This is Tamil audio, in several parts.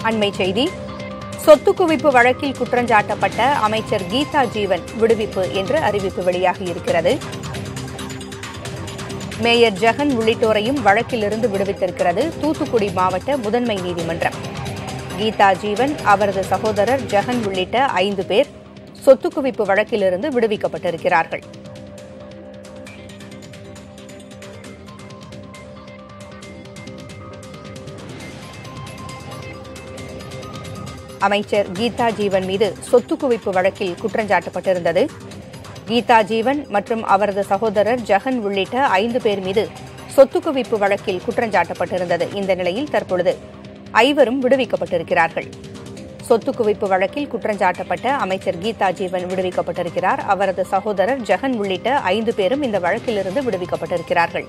அண்மை செய்தி சொத்து குவிப்பு வழக்கில் குற்றஞ்சாட்டப்பட்ட அமைச்சர் கீதா ஜீவன் விடுவிப்பு என்று அறிவிப்பு வெளியாகியிருக்கிறது மேயர் ஜெகன் உள்ளிட்டோரையும் வழக்கிலிருந்து விடுவித்திருக்கிறது தூத்துக்குடி மாவட்ட முதன்மை நீதிமன்றம் கீதா ஜீவன் அவரது சகோதரர் ஜெகன் உள்ளிட்ட ஐந்து பேர் சொத்து குவிப்பு வழக்கிலிருந்து விடுவிக்கப்பட்டிருக்கிறார்கள் அமைச்சர் கீதா ஜீவன் மீது சொத்து குவிப்பு வழக்கில் குற்றஞ்சாட்டப்பட்டிருந்தது கீதா ஜீவன் மற்றும் அவரது சகோதரர் ஜெகன் உள்ளிட்ட ஐந்து பேர் மீது சொத்து குவிப்பு வழக்கில் குற்றஞ்சாட்டப்பட்டிருந்தது இந்த நிலையில் தற்பொழுது ஐவரும் விடுவிக்கப்பட்டிருக்கிறார்கள் சொத்து குவிப்பு வழக்கில் குற்றஞ்சாட்டப்பட்ட அமைச்சர் கீதா ஜீவன் விடுவிக்கப்பட்டிருக்கிறார் அவரது சகோதரர் ஜெகன் உள்ளிட்ட ஐந்து பேரும் இந்த வழக்கிலிருந்து விடுவிக்கப்பட்டிருக்கிறார்கள்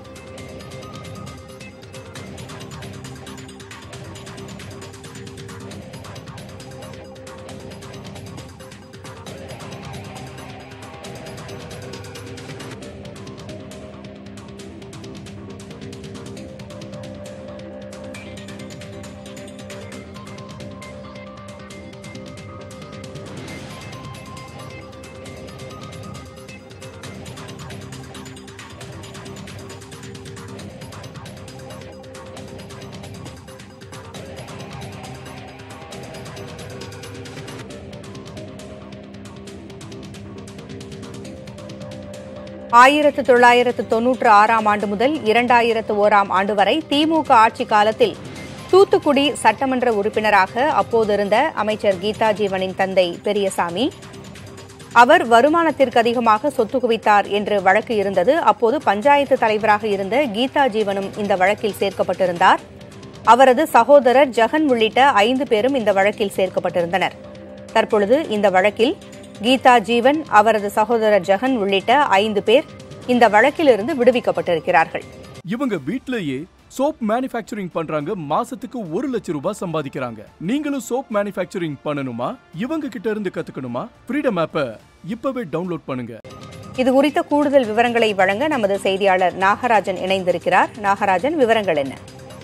ஆயிரத்து தொள்ளாயிரத்து தொன்னூற்று ஆறாம் ஆண்டு முதல் இரண்டாயிரத்து ஓராம் ஆண்டு வரை திமுக ஆட்சி காலத்தில் தூத்துக்குடி சட்டமன்ற உறுப்பினராக அப்போதிருந்த அமைச்சர் கீதா ஜீவனின் தந்தை பெரியசாமி அவர் வருமானத்திற்கு அதிகமாக சொத்து குவித்தார் என்று வழக்கு இருந்தது அப்போது பஞ்சாயத்து தலைவராக இருந்த கீதா ஜீவனும் இந்த வழக்கில் சேர்க்கப்பட்டிருந்தார் அவரது சகோதரர் ஜெகன் உள்ளிட்ட ஐந்து பேரும் இந்த வழக்கில் சேர்க்கப்பட்டிருந்தனர் தற்பொழுது இந்த வழக்கில் கீதா ஜீவன் அவரது சகோதரர் ஜெகன் உள்ளிட்ட ஐந்து பேர் இந்த வழக்கிலிருந்து விடுவிக்கப்பட்டிருக்கிறார்கள் இவங்க வீட்லயே சோப் மேனுஃபேக்சரிங் பண்றாங்க மாசத்துக்கு ஒரு லட்சம் ரூபாய் சம்பாதிக்கிறாங்க நீங்களும் சோப் மேனுஃபேக்சரிங் பண்ணணுமா இவங்க கிட்ட இருந்து கத்துக்கணுமா ஃப்ரீடம் ஆப்பை இப்பவே டவுன்லோட் பண்ணுங்க இது குறித்த கூடுதல் விவரங்களை வழங்க நமது செய்தியாளர் நாகராஜன் இணைந்திருக்கிறார் நாகராஜன் விவரங்கள் என்ன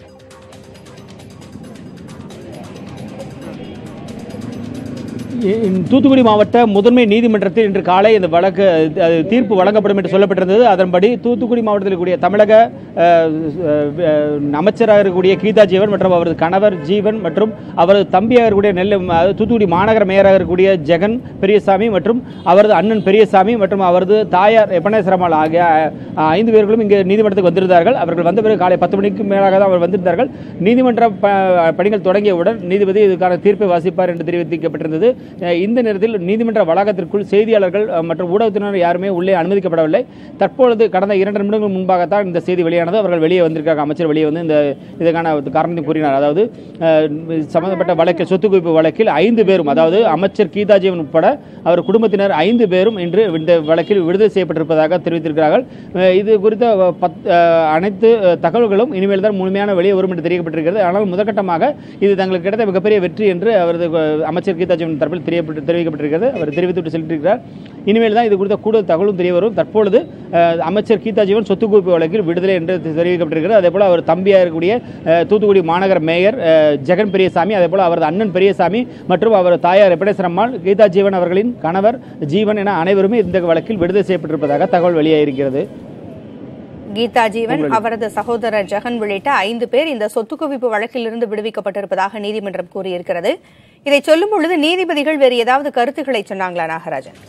இ- தூத்துக்குடி மாவட்ட முதன்மை நீதிமன்றத்தில் இன்று காலை இந்த வழக்கு அது தீர்ப்பு வழங்கப்படும் என்று சொல்லப்பட்டிருந்தது அதன்படி தூத்துக்குடி மாவட்டத்தில் இருக்கக்கூடிய தமிழக அஹ், அஹ், அமைச்சராக இருக்கக்கூடிய கீதா ஜீவன் மற்றும் அவரது கணவர் ஜீவன் மற்றும் அவரது தம்பியாக இருக்கக்கூடிய நெல்லை அதாவது தூத்துக்குடி மாநகர மேயராக இருக்கக்கூடிய ஜெகன் பெரியசாமி மற்றும் அவரது அண்ணன் பெரியசாமி மற்றும் அவரது தாயார் எப்பனேஸ்வரம்மாள் ஆகிய அஹ், ஐந்து பேர்களும் இங்கே நீதிமன்றத்துக்கு வந்திருந்தார்கள் அவர்கள் வந்த பிறகு காலை பத்து மணிக்கு மேலாக தான் அவர் வந்திருந்தார்கள் நீதிமன்ற ப- பணிகள் தொடங்கியவுடன் நீதிபதி இதுக்கான தீர்ப்பை வாசிப்பார் என்று தெரிவிக்கப்பட்டிருந்தது அஹ் இந்த நேரத்தில் நீதிமன்ற வளாகத்திற்குள் செய்தியாளர்கள் அஹ், மற்றும் ஊடகத்தினர் யாருமே உள்ளே அனுமதிக்கப்படவில்லை தற்பொழுது கடந்த இரண்டு நிமிடங்கள் முன்பாகத்தான் இந்த செய்தி வெளியானது அவர்கள் வெளியே வந்திருக்காங்க அமைச்சர் வெளியே வந்து இந்த இதுக்கான காரணத்தை கூறினார் அதாவது அஹ், சம்பந்தப்பட்ட வழக்கில் சொத்து குவிப்பு வழக்கில் ஐந்து பேரும் அதாவது அமைச்சர் கீதாஜீவன் உட்பட அவர் குடும்பத்தினர் ஐந்து பேரும் இன்று இந்த வழக்கில் விடுதலை செய்யப்பட்டிருப்பதாக தெரிவித்திருக்கிறார்கள் அஹ், இது குறித்த அஹ், பத்- அஹ், அனைத்து அஹ், தகவல்களும் இனிமேல் தான் முழுமையான வெளியே வரும் என்று தெரிவிக்கப்பட்டிருக்கிறது ஆனால் முதற்கட்டமாக இது தங்களுக்கு கிடைத்த மிகப்பெரிய வெற்றி என்று அவரது அஹ், அமைச்சர் கீதாஜீவன் தரப்பில் தெரியப்பட்டு தெரிவிக்கப்பட்டிருக்கிறது அவர் தெரிவித்துவிட்டு சென்றிருக்கிறார் இனிமேல் தான் இது குறித்த கூடுதல் தகவலும் தெரிய வரும் தற்பொழுது அஹ், அமைச்சர் கீதா ஜீவன் சொத்து குவிப்பு வழக்கில் விடுதலை என்று தெரிவிக்கப்பட்டிருக்கிறது அதே போல அவர் தம்பியாக இருக்கக்கூடிய அஹ், தூத்துக்குடி மாநகர மேயர் அஹ், ஜெகன் பெரியசாமி அதே போல அவரது அண்ணன் பெரியசாமி மற்றும் அவர் தாயார் எப்படேஸ்வரம்மாள் கீதா ஜீவன் அவர்களின் கணவர் ஜீவன் என அனைவருமே இந்த வழக்கில் விடுதலை செய்யப்பட்டிருப்பதாக தகவல் வெளியாகியிருக்கிறது கீதா ஜீவன் அவரது சகோதரர் ஜெகன் உள்ளிட்ட ஐந்து பேர் இந்த சொத்து குவிப்பு வழக்கிலிருந்து விடுவிக்கப்பட்டிருப்பதாக நீதிமன்றம் கூறியிருக்கிறது இதை சொல்லும் பொழுது நீதிபதிகள் வேறு ஏதாவது கருத்துக்களை சொன்னாங்களா நாகராஜன்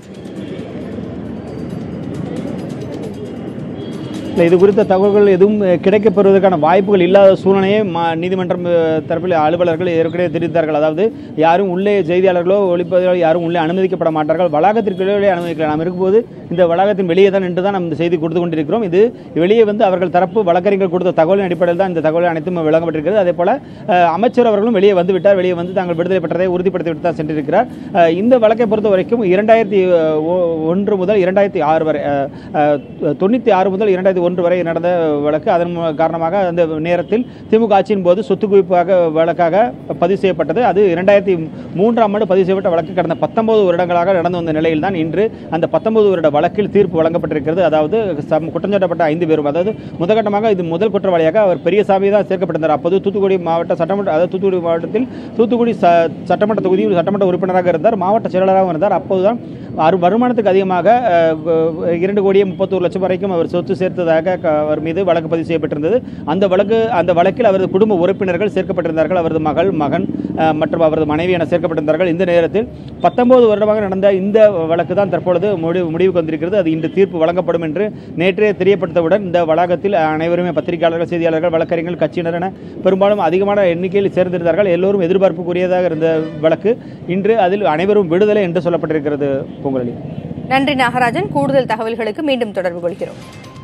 இல்லை இது குறித்த தகவல்கள் எதுவும் அஹ், கிடைக்கப்பெறுவதற்கான வாய்ப்புகள் இல்லாத சூழ்நிலையை மா- நீதிமன்றம் அஹ், தரப்பில் அலுவலர்கள் ஏற்கனவே தெரிவித்தார்கள் அதாவது யாரும் உள்ளே செய்தியாளர்களோ ஒளிப்பதிவாளர்களோ யாரும் உள்ளே அனுமதிக்கப்பட மாட்டார்கள் வளாகத்திற்கு வெளியே அனுமதிக்கலாம் நாம் இருக்கும்போது இந்த வளாகத்தின் வெளியே தான் நின்று தான் நம்ம இந்த செய்தி கொடுத்து கொண்டிருக்கிறோம் இது வெளியே வந்து அவர்கள் தரப்பு வழக்கறிஞர்கள் கொடுத்த தகவலின் அடிப்படையில் தான் இந்த தகவல் அனைத்தும் வழங்கப்பட்டிருக்கிறது அதே போல அஹ், அமைச்சர் அவர்களும் வெளியே வந்து விட்டார் வெளியே வந்து தாங்கள் விடுதலை பெற்றதை உறுதிப்படுத்தி விட்டு தான் சென்றிருக்கிறார் அஹ், இந்த வழக்கை பொறுத்த வரைக்கும் இரண்டாயிரத்தி ஒன்று முதல் இரண்டாயிரத்தி ஆறு வரை அஹ், அஹ், தொண்ணூற்றி ஆறு முதல் இரண்டாயிரத்தி ஒன்று வரை நடந்த வழக்கு அதன் மு- காரணமாக அந்த நேரத்தில் திமுக ஆட்சியின் போது சொத்து குவிப்பாக வழக்காக பதிவு செய்யப்பட்டது அது இரண்டாயிரத்தி மூன்றாம் ஆண்டு பதிவு செய்யப்பட்ட வழக்கு கடந்த பத்தொன்பது வருடங்களாக நடந்து வந்த நிலையில் தான் இன்று அந்த பத்தொன்பது வருட வழக்கில் தீர்ப்பு வழங்கப்பட்டிருக்கிறது அதாவது சம் குற்றஞ்சாட்டப்பட்ட ஐந்து பேரும் அதாவது முதற்கட்டமாக இது முதல் குற்றவாளியாக அவர் பெரியசாமி தான் சேர்க்கப்பட்டிருந்தார் அப்போது தூத்துக்குடி மாவட்ட சட்டமன்ற அதாவது தூத்துக்குடி மாவட்டத்தில் தூத்துக்குடி ச சட்டமன்ற தொகுதியில் சட்டமன்ற உறுப்பினராக இருந்தார் மாவட்ட செயலாளராகவும் இருந்தார் அப்போதுதான் அரு வருமானத்துக்கு அதிகமாக அஹ், கு- இரண்டு கோடியே முப்பத்தோரு லட்சம் வரைக்கும் அவர் சொத்து சேர்த்ததாக க- அவர் மீது வழக்கு பதிவு செய்யப்பட்டிருந்தது அந்த வழக்கு அந்த வழக்கில் அவரது குடும்ப உறுப்பினர்கள் சேர்க்கப்பட்டிருந்தார்கள் அவரது மகள் மகன் அஹ், மற்றும் அவரது மனைவி என சேர்க்கப்பட்டிருந்தார்கள் இந்த நேரத்தில் பத்தொன்பது வருடமாக நடந்த இந்த வழக்கு தான் தற்பொழுது முடிவு முடிவுக்கு வந்திருக்கிறது அது இன்று தீர்ப்பு வழங்கப்படும் என்று நேற்றே தெரியப்படுத்தவுடன் இந்த வளாகத்தில் அனைவருமே பத்திரிகையாளர்கள் செய்தியாளர்கள் வழக்கறிஞர்கள் கட்சியினர் என பெரும்பாலும் அதிகமான எண்ணிக்கையில் சேர்ந்திருந்தார்கள் எல்லோரும் எதிர்பார்ப்புக்குரியதாக இருந்த வழக்கு இன்று அதில் அனைவரும் விடுதலை என்று சொல்லப்பட்டிருக்கிறது பொங்கலி நன்றி நாகராஜன் கூடுதல் தகவல்களுக்கு மீண்டும் தொடர்பு கொள்கிறோம்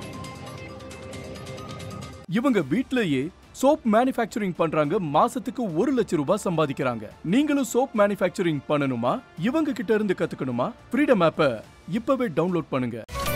இவங்க வீட்லயே சோப் மேனுஃபேக்சரிங் பண்றாங்க மாசத்துக்கு ஒரு லட்சம் ரூபாய் சம்பாதிக்கிறாங்க நீங்களும் சோப் மேனுஃபேக்சரிங் பண்ணணுமா இவங்க கிட்ட இருந்து கத்துக்கணுமா ஃப்ரீடம் ஆப்பை இப்பவே டவுன்லோட் பண்ணுங்க